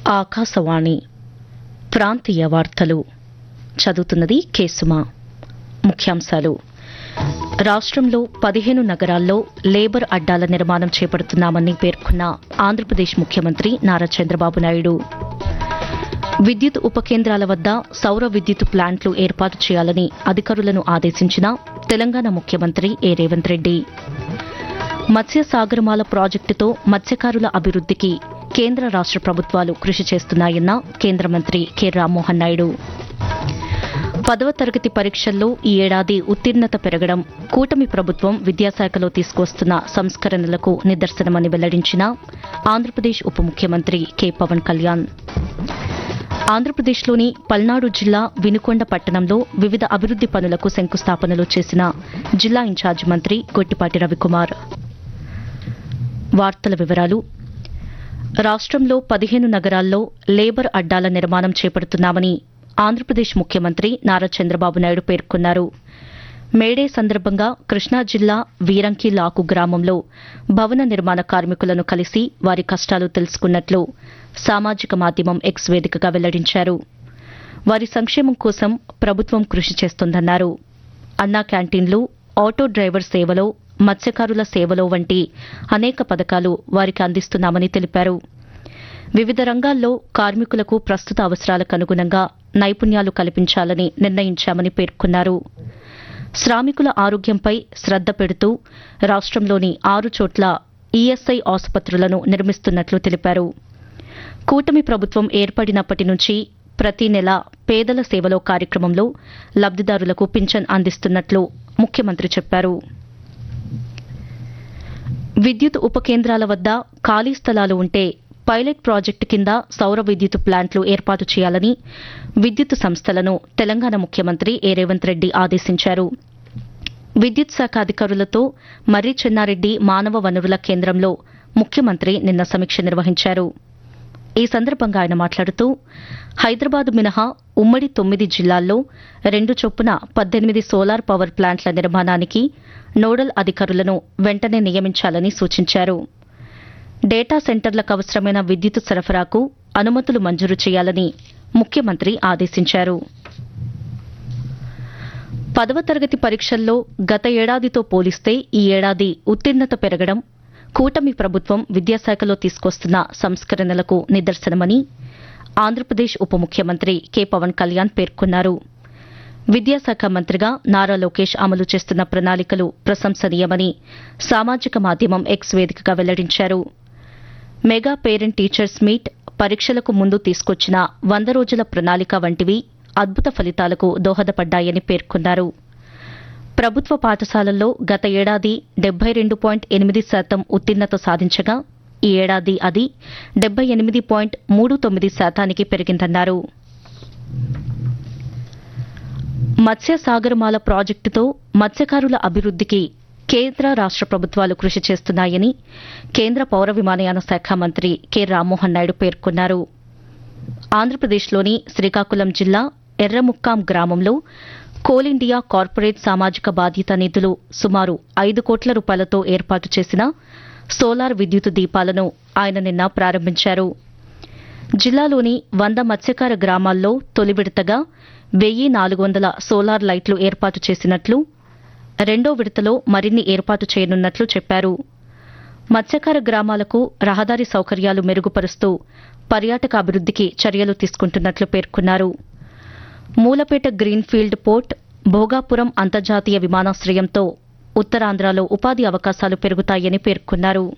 ఆకాశవాణి ప్రాంతీయ వార్తలు చదువుతున్నది కేసుమా ముఖ్యాంశాలు రాష్ట్రంలో పదిహేను నగరాల్లో లేబర్ అడ్డాల నిర్మాణం చేపడుతున్నామని పేర్కొన్న ఆంధ్రప్రదేశ్ ముఖ్యమంత్రి నారా చంద్రబాబు నాయుడు విద్యుత్ ఉపకేంద్రాల వద్ద సౌర విద్యుత్ ప్లాంట్లు ఏర్పాటు చేయాలని అధికారులను ఆదేశించిన తెలంగాణ ముఖ్యమంత్రి ఏ రేవంత్ రెడ్డి మత్స్య సాగరమాల ప్రాజెక్టుతో మత్స్యకారుల అభివృద్దికి కేంద్ర రాష్ట ప్రభుత్వాలు కృషి చేస్తున్నాయన్న కేంద్ర మంత్రి కె రామ్మోహన్ నాయుడు పదవ తరగతి పరీక్షల్లో ఈ ఏడాది ఉత్తీర్ణత పెరగడం కూటమి ప్రభుత్వం విద్యాశాఖలో తీసుకొస్తున్న సంస్కరణలకు నిదర్శనమని వెల్లడించిన ఆంధ్రప్రదేశ్ ఉప ముఖ్యమంత్రి కె పవన్ కళ్యాణ్ ఆంధ్రప్రదేశ్లోని పల్నాడు జిల్లా వినుకొండ పట్టణంలో వివిధ అభివృద్ది పనులకు శంకుస్థాపనలు చేసిన జిల్లా ఇన్ఛార్జ్ మంత్రి గొట్టిపాటి రవికుమార్ వార్తల వివరాలు రాష్ట్రంలో పదిహేను నగరాల్లో లేబర్ అడ్డాల నిర్మాణం చేపడుతున్నామని ఆంధ్రప్రదేశ్ ముఖ్యమంత్రి నారా చంద్రబాబు నాయుడు పేర్కొన్నారు మేడే సందర్భంగా కృష్ణా జిల్లా వీరంకి లాకు గ్రామంలో భవన నిర్మాణ కార్మికులను కలిసి వారి కష్టాలు తెలుసుకున్నట్లు సామాజిక మాధ్యమం ఎక్స్ వేదికగా వెల్లడించారు వారి సంక్షేమం కోసం ప్రభుత్వం కృషి చేస్తోందన్నారు అన్నా క్యాంటీన్లు ఆటో డ్రైవర్ సేవలో మత్స్యకారుల సేవలో వంటి అనేక పథకాలు వారికి అందిస్తున్నామని తెలిపారు వివిధ రంగాల్లో కార్మికులకు ప్రస్తుత అవసరాలకు అనుగుణంగా నైపుణ్యాలు కల్పించాలని నిర్ణయించామని పేర్కొన్నారు శ్రామికుల ఆరోగ్యంపై శ్రద్ద పెడుతూ రాష్ట్రంలోని ఆరు చోట్ల ఈఎస్ఐ ఆసుపత్రులను నిర్మిస్తున్నట్లు తెలిపారు కూటమి ప్రభుత్వం ఏర్పడినప్పటి నుంచి ప్రతి నెల పేదల సేవలో కార్యక్రమంలో లబ్దిదారులకు పింఛన్ అందిస్తున్నట్లు ముఖ్యమంత్రి చెప్పారు విద్యుత్ ఉపకేంద్రాల వద్ద ఖాళీ స్థలాలు ఉంటే పైలట్ ప్రాజెక్టు కింద సౌర విద్యుత్ ప్లాంట్లు ఏర్పాటు చేయాలని విద్యుత్ సంస్థలను తెలంగాణ ముఖ్యమంత్రి ఏ రేవంత్ రెడ్డి ఆదేశించారు విద్యుత్ శాఖ అధికారులతో మర్రి చెన్నారెడ్డి మానవ వనరుల కేంద్రంలో ముఖ్యమంత్రి నిన్న సమీక్ష నిర్వహించారు ఈ సందర్భంగా ఆయన మాట్లాడుతూ హైదరాబాద్ మినహా ఉమ్మడి తొమ్మిది జిల్లాల్లో రెండు చొప్పున పద్దెనిమిది సోలార్ పవర్ ప్లాంట్ల నిర్మాణానికి నోడల్ అధికారులను వెంటనే నియమించాలని సూచించారు డేటా సెంటర్లకు అవసరమైన విద్యుత్ సరఫరాకు అనుమతులు మంజూరు చేయాలని ముఖ్యమంత్రి ఆదేశించారు పదవ తరగతి పరీక్షల్లో గత ఏడాదితో పోలిస్తే ఈ ఏడాది ఉత్తీర్ణత పెరగడం కూటమి ప్రభుత్వం విద్యాశాఖలో తీసుకొస్తున్న సంస్కరణలకు నిదర్శనమని ఆంధ్రప్రదేశ్ ఉప ముఖ్యమంత్రి కె పవన్ కళ్యాణ్ పేర్కొన్నారు విద్యాశాఖ మంత్రిగా నారా లోకేష్ అమలు చేస్తున్న ప్రణాళికలు ప్రశంసనీయమని సామాజిక మాధ్యమం ఎక్స్ వేదికగా వెల్లడించారు మెగా పేరెంట్ టీచర్స్ మీట్ పరీక్షలకు ముందు తీసుకొచ్చిన వంద రోజుల ప్రణాళిక వంటివి అద్భుత ఫలితాలకు దోహదపడ్డాయని పేర్కొన్నారు ప్రభుత్వ పాఠశాలల్లో గత ఏడాది డెబ్బై రెండు పాయింట్ ఎనిమిది శాతం ఉత్తీర్ణత సాధించగా ఈ ఏడాది అది డెబ్బై ఎనిమిది పాయింట్ మూడు తొమ్మిది శాతానికి పెరిగిందన్నారు మత్స్య సాగరమాల ప్రాజెక్టుతో మత్స్యకారుల అభివృద్దికి కేంద్ర రాష్ట ప్రభుత్వాలు కృషి చేస్తున్నాయని కేంద్ర పౌర విమానయాన శాఖ మంత్రి కె రామ్మోహన్ నాయుడు పేర్కొన్నారు ఆంధ్రప్రదేశ్లోని శ్రీకాకుళం జిల్లా ఎర్రముక్కాం గ్రామంలో కోల్ ఇండియా కార్పొరేట్ సామాజిక బాధ్యత నిధులు సుమారు ఐదు కోట్ల రూపాయలతో ఏర్పాటు చేసిన సోలార్ విద్యుత్ దీపాలను ఆయన నిన్న ప్రారంభించారు జిల్లాలోని వంద మత్స్యకార గ్రామాల్లో తొలి విడతగా వెయ్యి నాలుగు వందల సోలార్ లైట్లు ఏర్పాటు చేసినట్లు రెండో విడతలో మరిన్ని ఏర్పాటు చేయనున్నట్లు చెప్పారు మత్స్యకార గ్రామాలకు రహదారి సౌకర్యాలు మెరుగుపరుస్తూ పర్యాటక అభివృద్దికి చర్యలు తీసుకుంటున్నట్లు పేర్కొన్నారు మూలపేట గ్రీన్ఫీల్డ్ పోర్ట్ భోగాపురం అంతర్జాతీయ విమానాశ్రయంతో ఉత్తరాంధ్రలో ఉపాధి అవకాశాలు పెరుగుతాయని పేర్కొన్నారు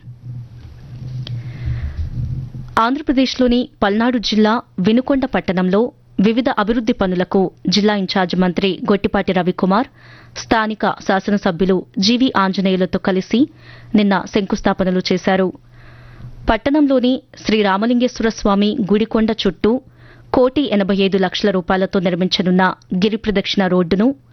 ఆంధ్రప్రదేశ్లోని పల్నాడు జిల్లా వినుకొండ పట్టణంలో వివిధ అభివృద్ది పనులకు జిల్లా ఇన్ఛార్జ్ మంత్రి గొట్టిపాటి రవికుమార్ స్థానిక శాసనసభ్యులు జీవీ ఆంజనేయులతో కలిసి నిన్న శంకుస్థాపనలు చేశారు పట్టణంలోని శ్రీ రామలింగేశ్వర స్వామి గుడికొండ చుట్టూ కోటి ఎనబై ఐదు లక్షల రూపాయలతో నిర్మించనున్న గిరి ప్రదక్షిణ రోడ్డును